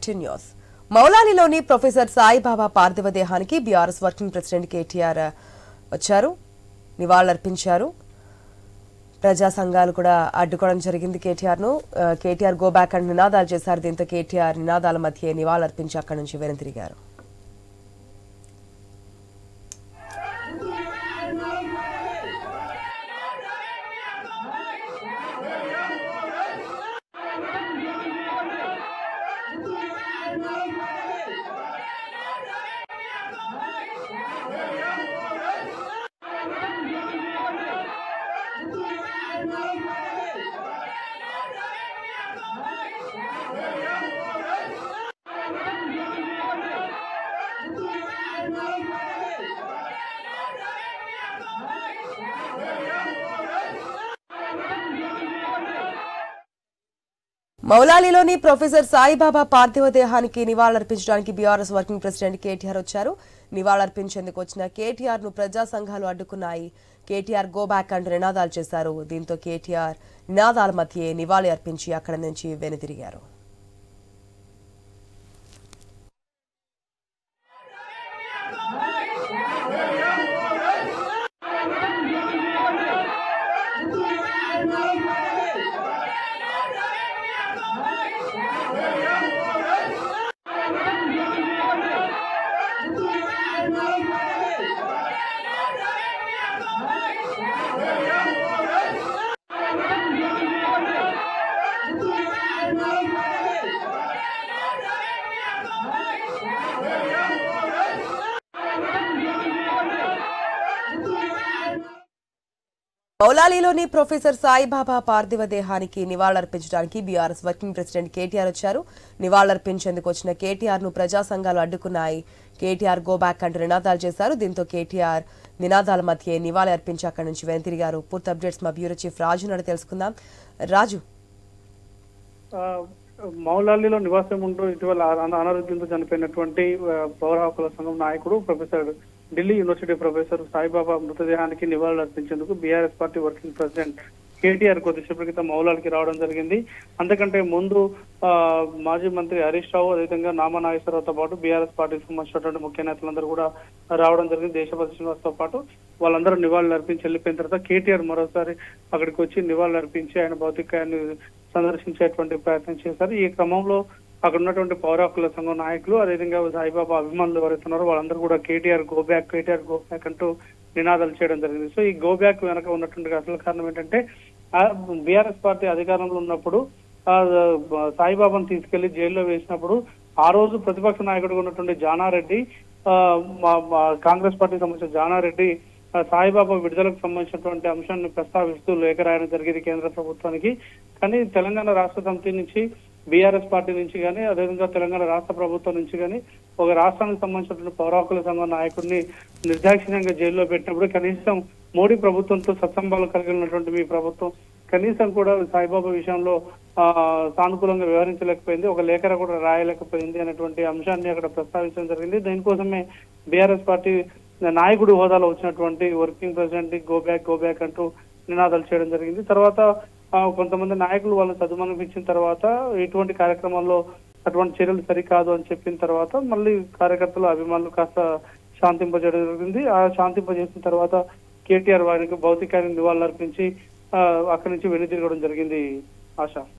to news మౌలాలిలోని professor Saibaba పార్థివ దేహానికి బీఆర్ఎస్ వర్కింగ్ ప్రెసిడెంట్ కేటీఆర్ వచ్చారు నివాళులర్పించారు ప్రజా సంఘాలు కూడా అడ్డుకోవడం జరిగింది కేటీఆర్ ను ఆ, కేటీఆర్ గో బ్యాక్ అండ్ నినాదాలు చేశారు దీంతో కేటీఆర్ నినాదాల మధ్య నివాళులర్పించి అక్కడి నుంచి వెనుతిరిగారు మౌలాలిలోని ప్రొఫెసర్ సాయిబాబా పార్థివ దేహానికి నివాళులర్పించడానికి బీఆర్ఎస్ వర్కింగ్ ప్రెసిడెంట్ కేటీఆర్ వచ్చారు నివాళులర్పించేందుకు వచ్చిన కేటీఆర్ ను ప్రజా సంఘాలు అడ్డుకున్నాయి కేటీఆర్ గో బ్యాక్ అంటూ నినాదాలు చేశారు దీంతో కేటీఆర్ నినాదాల మధ్య నివాళి అర్పించి అక్కడి నుంచి వెనుతిరిగారు మౌలాలిలోని ప్రొఫెసర్ సాయిబాబా పార్థివ దేహానికి నివాళులర్పించడానికి బీఆర్ఎస్ వర్కింగ్ ప్రెసిడెంట్ కేటీఆర్ వచ్చారు నివాళులర్పించేందుకు వచ్చిన కేటీఆర్ ను ప్రజా సంఘాలు అడ్డుకున్నాయి కేటీఆర్ గో బ్యాక్ అంటూ నినాదాలు చేశారు దీంతో కేటీఆర్ నినాదాల మధ్య నివాళి అర్పించి అక్కడి నుంచి వెనుతిరిగారు పూర్తి అప్డేట్స్ మా బ్యూరో చీఫ్ రాజు నడు తెలుసుకుందాం రాజు ఆ, మౌలాలిలో నివాసం ఉంటూ ఇటీవల అనా- అనారోగ్యంతో చనిపోయినటువంటి ఆ, పౌర హక్కుల సంఘం నాయకుడు professor Delhi university professor Saibaba మృతదేహానికి నివాళులు అర్పించేందుకు BRS party working president KTR కొద్దిసేపటి క్రితం మౌలాలికి రావడం జరిగింది అంతకంటే ముందు ఆ, మాజీ మంత్రి హరీష్ రావు అదేవిధంగా నామా నాగేశ్వరరావుతో పాటు బీఆర్ఎస్ పార్టీకి సంబంధించినటువంటి ముఖ్య నేతలందరూ కూడా రావడం జరిగింది దేశపతి శ్రీనివాస్ తో పాటు వాళ్ళందరూ నివాళులు అర్పించి వెళ్ళిపోయిన తర్వాత కేటీఆర్ మరోసారి అక్కడికి వచ్చి నివాళులు అర్పించి ఆయన భౌతికాయాన్ని సందర్శించేటువంటి ప్రయత్నం చేశారు ఈ క్రమంలో అక్కడ ఉన్నటువంటి పౌర హక్కుల సంఘం నాయకులు అదేవిధంగా సాయిబాబా అభిమానులు ఎవరైతే ఉన్నారో వాళ్ళందరూ కూడా KTR go back KTR go back అంటూ నినాదాలు చేయడం జరిగింది సో ఈ గో బ్యాక్ వెనక ఉన్నటువంటి అసలు కారణం ఏంటంటే బీఆర్ఎస్ పార్టీ అధికారంలో ఉన్నప్పుడు ఆ, సాయిబాబాను తీసుకెళ్లి జైల్లో వేసినప్పుడు ఆ రోజు ప్రతిపక్ష నాయకుడిగా ఉన్నటువంటి జానారెడ్డి ఆ, మా- మా కాంగ్రెస్ పార్టీకి సంబంధించిన జానారెడ్డి ఆ, సాయిబాబా విడుదలకు సంబంధించినటువంటి అంశాన్ని ప్రస్తావిస్తూ లేఖ రాయడం జరిగింది కేంద్ర ప్రభుత్వానికి కానీ తెలంగాణ రాష్ట్ర సమితి నుంచి బీఆర్ఎస్ పార్టీ నుంచి కానీ అదేవిధంగా తెలంగాణ రాష్ట్ర ప్రభుత్వం నుంచి కానీ ఒక రాష్ట్రానికి సంబంధించినటువంటి పౌర హక్కుల సంఘం నాయకుడిని నిర్దాక్షిణ్యంగా జైల్లో పెట్టినప్పుడు కనీసం మోడీ ప్రభుత్వంతో సత్సంబాలు కలిగి ఉన్నటువంటి మీ ప్రభుత్వం కనీసం కూడా సాయిబాబా విషయంలో ఆ సానుకూలంగా వ్యవహరించలేకపోయింది ఒక లేఖ కూడా రాయలేకపోయింది అనేటువంటి అంశాన్ని అక్కడ ప్రస్తావించడం జరిగింది దీనికోసమే బీఆర్ఎస్ పార్టీ నాయకుడి హోదాలో వచ్చినటువంటి working president go back go back అంటూ నినాదాలు చేయడం జరిగింది తర్వాత ఆ, కొంతమంది నాయకులు వాళ్ళని చదువుమనిపించిన తర్వాత ఇటువంటి కార్యక్రమాల్లో అటువంటి చర్యలు సరికాదు అని చెప్పిన తర్వాత మళ్ళీ కార్యకర్తలు అభిమానులు కాస్త శాంతింపజేయడం జరిగింది ఆ శాంతింపజేసిన తర్వాత కేటీఆర్ వారికి భౌతికాన్ని నివాళులర్పించి ఆ, అక్కడి నుంచి వెనుతిరగడం జరిగింది ఆశ